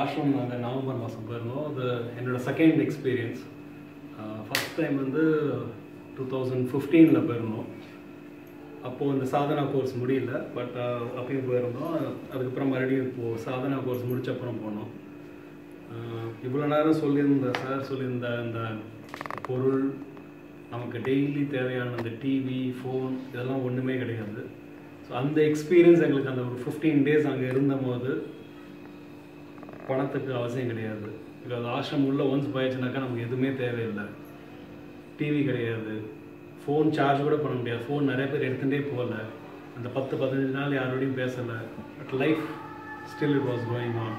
ஆஷ்ரம் நாங்கள் நவம்பர் மாதம் போயிருந்தோம் அது என்னோட செகண்ட் எக்ஸ்பீரியன்ஸ் ஃபஸ்ட் டைம் வந்து டூ தௌசண்ட் ஃபிஃப்டீனில் போயிருந்தோம் அப்போது இந்த சாதனா கோர்ஸ் முடியல பட் அப்பயும் போயிருந்தோம் அதுக்கப்புறம் மறுபடியும் இப்போது சாதனா கோர்ஸ் முடிச்ச அப்புறம் போனோம் இவ்வளோ நேரம் சொல்லியிருந்த சார் சொல்லியிருந்த அந்த பொருள் நமக்கு டெய்லி தேவையான அந்த டிவி ஃபோன் இதெல்லாம் ஒன்றுமே கிடையாது ஸோ அந்த எக்ஸ்பீரியன்ஸ் எங்களுக்கு அந்த ஒரு ஃபிஃப்டீன் டேஸ் அங்கே இருந்தபோது பணத்துக்கு அவசியம் கிடையாது பிகாஸ் ஆசிரம் உள்ள ஒன்ஸ் போயிடுச்சுனாக்கா நமக்கு எதுவுமே தேவையில்லை டிவி கிடையாது ஃபோன் சார்ஜ் கூட பண்ண முடியாது ஃபோன் நிறைய பேர் எடுத்துகிட்டே போகல அந்த பத்து பதினஞ்சு நாள் யாரோடையும் பேசலை but life still it was going on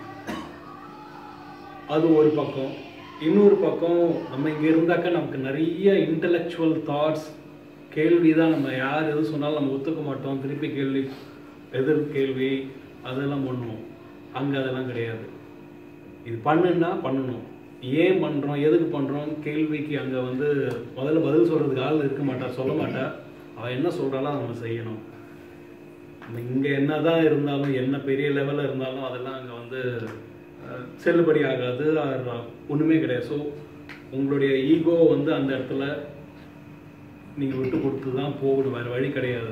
அது ஒரு பக்கம் இன்னொரு பக்கம் நம்ம இங்கே இருந்தாக்கா நமக்கு நிறைய இன்டலெக்சுவல் தாட்ஸ் கேள்வி தான் நம்ம யார் எது சொன்னாலும் நம்ம ஒத்துக்க மாட்டோம் திருப்பி கேள்வி எதிர் கேள்வி அதெல்லாம் பண்ணுவோம் அங்கே அதெல்லாம் கிடையாது இது பண்ணுன்னா பண்ணணும் ஏன் பண்ணுறோம் எதுக்கு பண்ணுறோம் கேள்விக்கு அங்கே வந்து முதல்ல பதில் சொல்கிறதுக்கு ஆள் இருக்க மாட்டா சொல்ல மாட்டா அவள் என்ன சொல்கிறாளோ அதை நம்ம செய்யணும் நம்ம இங்கே என்ன தான் இருந்தாலும் என்ன பெரிய லெவலில் இருந்தாலும் அதெல்லாம் அங்கே வந்து அஹ், செல்லுபடி ஆகாது or ஒன்றுமே கிடையாது ஸோ உங்களுடைய ஈகோ வந்து அந்த இடத்துல நீங்கள் விட்டு கொடுத்து தான் போகணும் வேறு வழி கிடையாது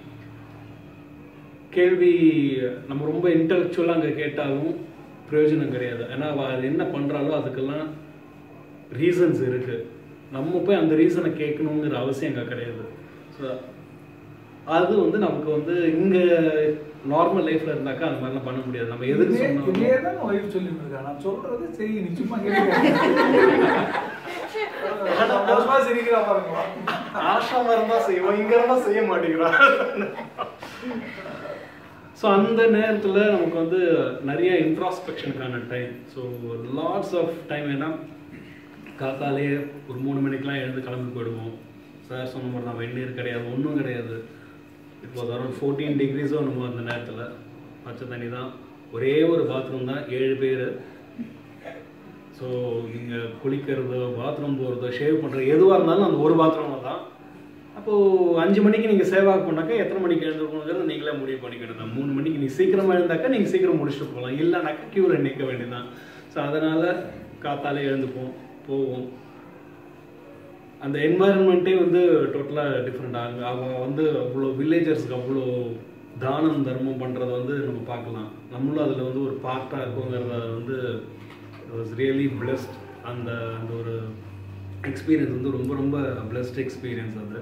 கேள்வி நம்ம ரொம்ப இன்டலெக்சுவலாக அங்கே கேட்டாலும் பிரயோஜனம் கிடையாது ஏன்னா அவள் அது என்ன பண்ணுறாலோ அதுக்கெல்லாம் ரீசன்ஸ் இருக்குது நம்ம போய் அந்த ரீசனை கேட்கணுங்கிற அவசியம் அங்கே கிடையாது ஸோ அது வந்து நமக்கு வந்து இங்கே நார்மல் லைஃப்பில் இருந்தாக்கா அந்த மாதிரிலாம் பண்ண முடியாது நம்ம எதுக்கு இதே- சொன்னோம் இதே தான் ஒய்ஃப் சொல்லிட்டு இருக்கா நான் சொல்றது சரி நீ சும்மா கேட்க சிரிக்கிறா பாருங்களா ஆசிரமம் இருந்தால் செய்வோம் இங்கே இருந்தால் செய்ய மாட்டேங்கிறான் ஸோ அந்த நேரத்தில் நமக்கு வந்து நிறைய இன்ட்ராஸ்பெக்ஷனுக்கான time so lots of time ஏன்னா காத்தாலே ஒரு மூணு மணிக்கெலாம் எழுந்து கிளம்பி போயிடுவோம் சார் சொன்ன மாதிரி தான் வெந்நீர் கிடையாது ஒன்றும் கிடையாது இப்போ அரௌண்ட் ஃபோர்டீன் டிகிரிஸோ நம்ம அந்த நேரத்தில் பச்சை தண்ணி தான் ஒரே ஒரு பாத்ரூம் தான் ஏழு பேர் ஸோ நீங்கள் குளிக்கிறதோ பாத்ரூம் போகிறதோ ஷேவ் பண்ணுறது எதுவாக இருந்தாலும் அந்த ஒரு பாத்ரூமில் தான் அப்போது அஞ்சு மணிக்கு நீங்கள் சேவ் ஆக போனாக்கா எத்தனை மணிக்கு எழுந்துருக்கணுங்கிறது நீங்களே முடிவு பண்ணிக்கிட்டு தான் மூணு மணிக்கு நீ சீக்கிரமாக எழுந்தாக்கா நீங்கள் சீக்கிரம் முடிச்சுட்டு போகலாம் இல்லைனாக்கா க்யூவில் நிற்க வேண்டியதுதான் ஸோ அதனால் காத்தாலே எழுந்துப்போம் போவோம் அந்த என்வாயன்மெண்ட்டே வந்து டோட்டலாக டிஃப்ரெண்ட் ஆகுது அவள் வந்து அவ்வளோ வில்லேஜர்ஸ்க்கு அவ்வளோ தானம் தர்மம் பண்ணுறத வந்து நம்ம பார்க்கலாம் நம்மளும் அதில் வந்து ஒரு பார்ட்டாக இருக்குங்கிறத வந்து வாஸ் ரியலி பிளெஸ்ட் அந்த அந்த ஒரு எக்ஸ்பீரியன்ஸ் வந்து ரொம்ப ரொம்ப பிளெஸ்ட் எக்ஸ்பீரியன்ஸ் அது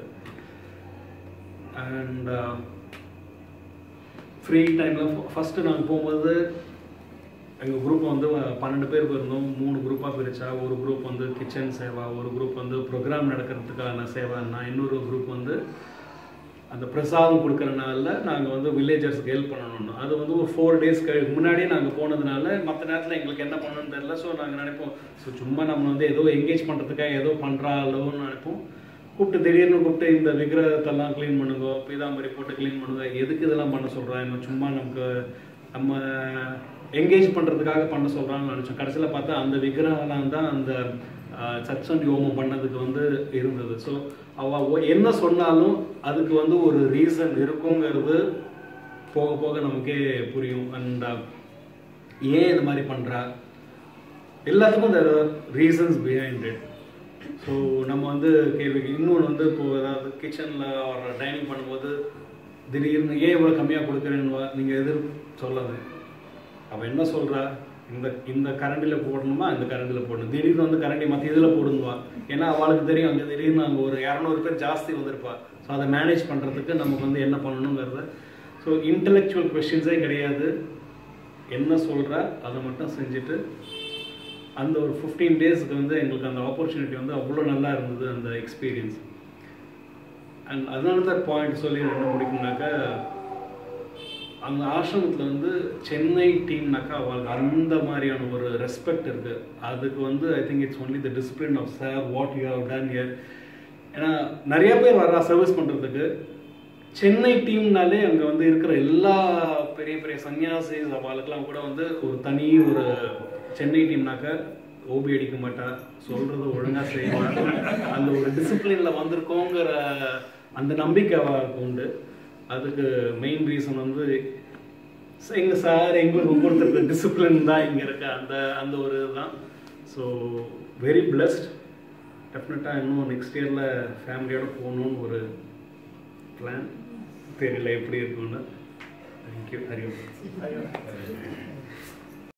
அண்ட் ஃப்ரீ டைமில் ஃபஸ்ட்டு நாங்கள் போகும்போது எங்கள் குரூப் வந்து பன்னெண்டு பேர் போயிருந்தோம் மூணு குரூப்பாக பிரித்தா ஒரு குரூப் வந்து கிச்சன் சேவா ஒரு குரூப் வந்து ப்ரோக்ராம் நடக்கிறதுக்கான சேவான்னா இன்னொரு குரூப் வந்து அந்த பிரசாதம் கொடுக்குற நாளில் நாங்கள் வந்து வில்லேஜர்ஸ்க்கு ஹெல்ப் பண்ணணும்னு அது வந்து ஒரு ஃபோர் டேஸ் கழி முன்னாடியே நாங்கள் போனதுனால மற்ற நேரத்தில் எங்களுக்கு என்ன பண்ணணும்னு தெரியல ஸோ நாங்கள் நினைப்போம் ஸோ சும்மா நம்ம வந்து ஏதோ என்கேஜ் பண்ணுறதுக்காக ஏதோ பண்ணுறாளோன்னு நினைப்போம் கூப்பிட்டு திடீர்னு கூப்பிட்டு இந்த விக்கிரகத்தெல்லாம் க்ளீன் பண்ணுங்க பீதாம்பரி போட்டு க்ளீன் பண்ணுங்க எதுக்கு இதெல்லாம் பண்ண சொல்கிறாங்க சும்மா நமக்கு நம்ம என்கேஜ் பண்ணுறதுக்காக பண்ண சொல்கிறாங்கன்னு நினச்சோம் கடைசியில் பார்த்தா அந்த விக்கிரகம்லாம் தான் அந்த சத்சந்தி ஹோமம் பண்ணதுக்கு வந்து இருந்தது ஸோ அவள் என்ன சொன்னாலும் அதுக்கு வந்து ஒரு ரீசன் இருக்குங்கிறது போக போக நமக்கே புரியும் அண்ட் ஏன் இந்த மாதிரி பண்ணுறா எல்லாத்துக்கும் இந்த ரீசன்ஸ் பிஹைண்ட் இட் ஸோ நம்ம வந்து கேள்விக்கு இன்னொன்று வந்து இப்போ ஏதாவது கிச்சனில் ஒரு டைனிங் பண்ணும்போது திடீர்னு ஏன் இவ்வளோ கம்மியாக கொடுக்குறேன்னு நீங்கள் எதிர் சொல்லாது அவள் என்ன சொல்கிறா இந்த இந்த கரண்டியில் போடணுமா இந்த கரண்டியில் போடணும் திடீர்னு வந்து கரண்டி மற்ற இதில் போடணுமா ஏன்னா அவளுக்கு தெரியும் அங்கே திடீர்னு அங்கே ஒரு இரநூறு பேர் ஜாஸ்தி வந்திருப்பா ஸோ அதை மேனேஜ் பண்ணுறதுக்கு நமக்கு வந்து என்ன பண்ணணுங்கிறத ஸோ இன்டலெக்சுவல் கொஷின்ஸே கிடையாது என்ன சொல்கிறா அதை மட்டும் செஞ்சுட்டு அந்த ஒரு ஃபிஃப்டீன் டேஸ்க்கு வந்து எங்களுக்கு அந்த ஆப்பர்ச்சுனிட்டி வந்து அவ்வளோ நல்லா இருந்தது அந்த எக்ஸ்பீரியன்ஸ் அண்ட் அதனால தான் பாயிண்ட் சொல்லி என்ன முடிக்கணும்னாக்கா அந்த ஆசிரமத்தில் வந்து சென்னை டீம்னாக்கா அவங்களுக்கு அந்த மாதிரியான ஒரு ரெஸ்பெக்ட் இருக்குது அதுக்கு வந்து I think it's only the discipline of sir what you have done here ஏன்னா நிறைய பேர் வர்றா சர்வீஸ் பண்ணுறதுக்கு சென்னை டீம்னாலே அங்கே வந்து இருக்கிற எல்லா பெரிய பெரிய சன்னியாசி அவளுக்கெல்லாம் கூட வந்து ஒரு தனி ஒரு சென்னை டீம்னாக்க ஓபி அடிக்க மாட்டா சொல்றது ஒழுங்கா செய்வா அந்த ஒரு டிசிப்ளின்ல வந்திருக்கோங்கிற அந்த நம்பிக்கை அவளுக்கு உண்டு அதுக்கு மெயின் ரீசன் வந்து எங்கள் சார் எங்களுக்கு கொடுத்துருக்க டிசிப்ளின் தான் இங்கே இருக்க அந்த அந்த ஒரு இதுதான் ஸோ வெரி பிளஸ்ட் டெஃபினட்டாக இன்னும் நெக்ஸ்ட் இயரில் ஃபேமிலியோட போகணுன்னு ஒரு பிளான் தெரியல எப்படி இருக்கும்னு தேங்க்யூ ஹரி ஓம். ஐயோ